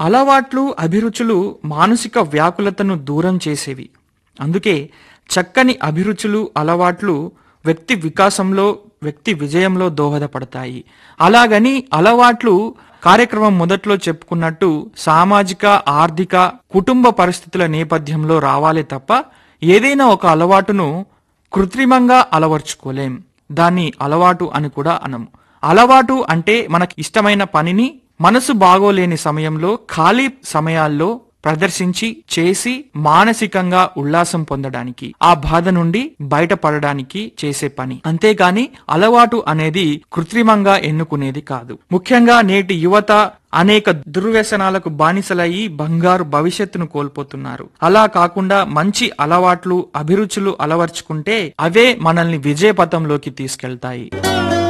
అలవాట్లు అభిరుచులు మానసిక వ్యాకులతను దూరం చేసేవి అందుకే చక్కని అభిరుచులు అలవాట్లు వ్యక్తి వికాసంలో వ్యక్తి విజయంలో దోహదపడతాయి అలాగని అలవాట్లు కార్యక్రమం మొదట్లో చెప్పుకున్నట్టు సామాజిక ఆర్థిక కుటుంబ పరిస్థితుల నేపథ్యంలో రావాలే తప్ప ఏదైనా ఒక అలవాటును కృత్రిమంగా అలవర్చుకోలేం దాన్ని అలవాటు అని కూడా అనము అలవాటు అంటే మనకి ఇష్టమైన పనిని మనసు బాగోలేని సమయంలో ఖాళీ సమయాల్లో ప్రదర్శించి చేసి మానసికంగా ఉల్లాసం పొందడానికి ఆ బాధ నుండి బయటపడడానికి చేసే పని అంతేగాని అలవాటు అనేది కృత్రిమంగా ఎన్నుకునేది కాదు ముఖ్యంగా నేటి యువత అనేక దుర్వ్యసనాలకు బానిసలయ్యి బంగారు భవిష్యత్తును కోల్పోతున్నారు అలా కాకుండా మంచి అలవాట్లు అభిరుచులు అలవర్చుకుంటే అవే మనల్ని విజయపథంలోకి తీసుకెళ్తాయి